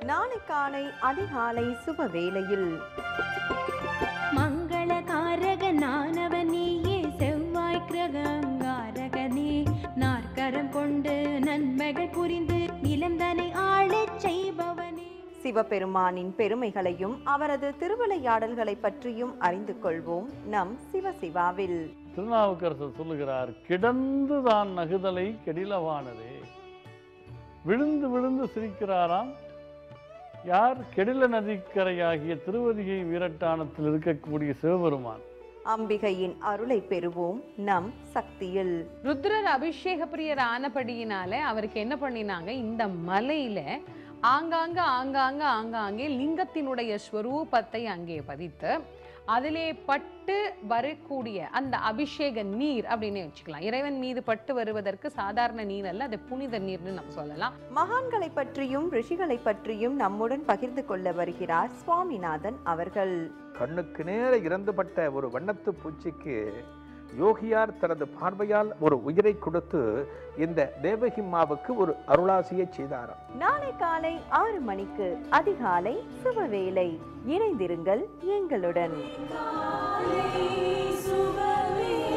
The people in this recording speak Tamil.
நாளை காலை அதிகாலை சுப வேளையில் மங்களகாரகனானவன் நீயே செவ்வாய் கிரகங்காரகனே நாற்கரம் கொண்டு நன்மைகள் புரிந்து நிலந்தனை ஆளச் செய்பவனே சிவபெருமானின் பெருமைகளையும் அவரது திருவிளையாடல்களை பற்றியும் அறிந்து கொள்வோம் நம் சிவசிவாவில் திருநாவுக்கரசர் சொல்லுகிறார் கிடந்து தான் நகுதலை கெடிலவானதே விழுந்து விழுந்து சிரிக்கிறாராம் யார் கெடில நதிக்கரையாகிய திருவதிகை வீரட்டானத்தில் இருக்கக்கூடிய சிவபெருமான் அம்பிகையின் அருளை பெறுவோம் நம் சக்தியில் ருத்ரர் அபிஷேக பிரியர் ஆனபடியினால அவருக்கு என்ன பண்ணினாங்க இந்த மலையில ஆங்காங்க ஆங்காங்க ஆங்காங்கே லிங்கத்தினுடைய ஸ்வரூபத்தை அங்கே பதித்து அதிலே பட்டு வரக்கூடிய அந்த அபிஷேக நீர் அப்படின்னு வச்சுக்கலாம் இறைவன் மீது பட்டு வருவதற்கு சாதாரண நீர் அல்ல அது புனித நீர்னு நம்ம சொல்லலாம் மகான்களை பற்றியும் ரிஷிகளை பற்றியும் நம்முடன் பகிர்ந்து கொள்ள வருகிறார் சுவாமிநாதன் அவர்கள் கண்ணுக்கு நேர இறந்துபட்ட ஒரு வண்ணத்து பூச்சிக்கு யோகியார் தனது பார்வையால் ஒரு உயிரை கொடுத்து இந்த தேவகிம்மாவுக்கு ஒரு அருளாசியை செய்தாராம் நாளை காலை ஆறு மணிக்கு அதிகாலை சுபவேளை இணைந்திருங்கள் எங்களுடன் சுபவே